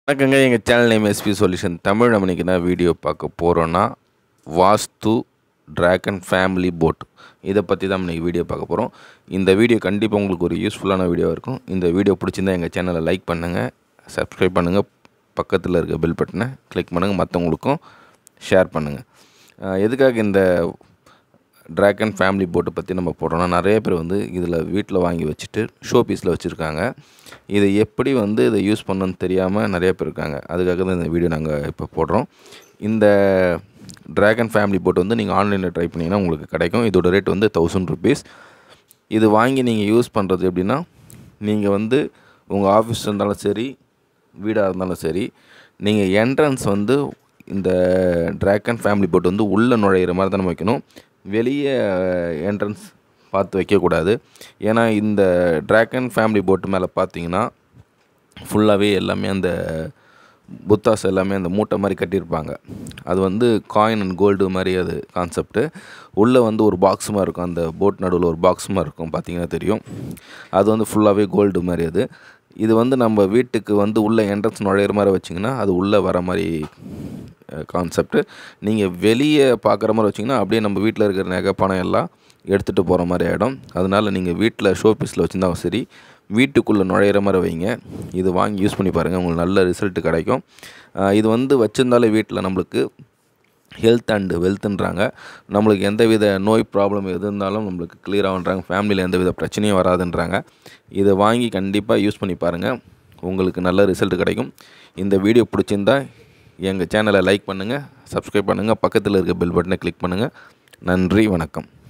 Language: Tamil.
வணக்கங்க எங்கள் channel name SP solution Tamil நம்ம இன்னைக்கு என்ன வீடியோ பார்க்க போகிறோன்னா வாஸ்து ட்ராகன் ஃபேமிலி போட் இதை பற்றி தான் இன்றைக்கி வீடியோ பார்க்க போகிறோம் இந்த வீடியோ கண்டிப்பாக உங்களுக்கு ஒரு யூஸ்ஃபுல்லான வீடியோ இருக்கும் இந்த வீடியோ பிடிச்சிருந்தா எங்கள் சேனலை லைக் பண்ணுங்கள் சப்ஸ்கிரைப் பண்ணுங்கள் பக்கத்தில் இருக்க பெல் பட்டனை கிளிக் பண்ணுங்கள் மற்றவங்களுக்கும் ஷேர் பண்ணுங்கள் அஹ் எதுக்காக இந்த ட்ராகன் ஃபேமிலி போட்டை பற்றி நம்ம போடுறோம்னா நிறைய பேர் வந்து இதில் வீட்டில் வாங்கி வச்சுட்டு ஷோ பீஸில் வச்சுருக்காங்க இதை எப்படி வந்து இதை யூஸ் பண்ணணும்னு தெரியாமல் நிறைய பேர் இருக்காங்க அதுக்காக தான் இந்த வீடியோ நாங்கள் இப்போ போடுறோம் இந்த ட்ராகன் ஃபேமிலி போட் வந்து நீங்கள் ஆன்லைனில் ட்ரை பண்ணிங்கன்னா உங்களுக்கு கிடைக்கும் இதோட ரேட் வந்து தௌசண்ட் ருபீஸ் இது வாங்கி நீங்கள் யூஸ் பண்ணுறது எப்படின்னா நீங்கள் வந்து உங்கள் ஆஃபீஸ் இருந்தாலும் சரி வீடாக இருந்தாலும் சரி நீங்கள் என்ட்ரன்ஸ் வந்து இந்த ட்ராகன் ஃபேமிலி போட் வந்து உள்ளே நுழையிற மாதிரி தான் வைக்கணும் வெளியே என்ட்ரன்ஸ் பார்த்து வைக்கக்கூடாது ஏன்னா இந்த ட்ராகன் ஃபேமிலி போட்டு மேலே பார்த்தீங்கன்னா ஃபுல்லாகவே எல்லாமே அந்த புத்தாஸ் எல்லாமே அந்த மூட்டை மாதிரி கட்டியிருப்பாங்க அது வந்து காயின் அண்ட் கோல்டு மாதிரி அது கான்செப்ட்டு உள்ளே வந்து ஒரு பாக்ஸ் மாதிரி இருக்கும் அந்த போட் நடுவில் ஒரு பாக்ஸ் மாதிரி இருக்கும் பார்த்தீங்கன்னா தெரியும் அது வந்து ஃபுல்லாகவே கோல்டு மாதிரி அது இது வந்து நம்ம வீட்டுக்கு வந்து உள்ளே என்ட்ரன்ஸ் நுழையிற மாதிரி வச்சிங்கன்னா அது உள்ளே வர மாதிரி கான்செப்ட்டு நீங்கள் வெளியே பார்க்குற மாதிரி வச்சிங்கன்னா அப்படியே நம்ம வீட்டில் இருக்கிற நகை பணம் எல்லாம் எடுத்துகிட்டு போகிற மாதிரி ஆகிடும் அதனால் நீங்கள் வீட்டில் ஷோ பீஸில் வச்சுருந்தாலும் சரி வீட்டுக்குள்ளே நுழையிற மாதிரி வைங்க இது வாங்கி யூஸ் பண்ணி பாருங்கள் உங்களுக்கு நல்ல ரிசல்ட்டு கிடைக்கும் ஆஹ் இது வந்து வச்சுருந்தாலே வீட்டில் நம்மளுக்கு ஹெல்த் அண்டு வெல்த்துன்றாங்க நம்மளுக்கு எந்தவித நோய் ப்ராப்ளம் எது இருந்தாலும் நம்மளுக்கு clear ஆகுன்றாங்க ஃபேமிலியில் எந்தவித பிரச்சனையும் வராதுன்றாங்க இதை வாங்கி கண்டிப்பாக யூஸ் பண்ணி பாருங்கள் உங்களுக்கு நல்ல ரிசல்ட் கிடைக்கும் இந்த வீடியோ பிடிச்சிருந்தா எங்கள் சேனலை லைக் பண்ணுங்கள் சப்ஸ்கிரைப் பண்ணுங்கள் பக்கத்தில் இருக்க பெல் பட்டனை கிளிக் பண்ணுங்கள் நன்றி வணக்கம்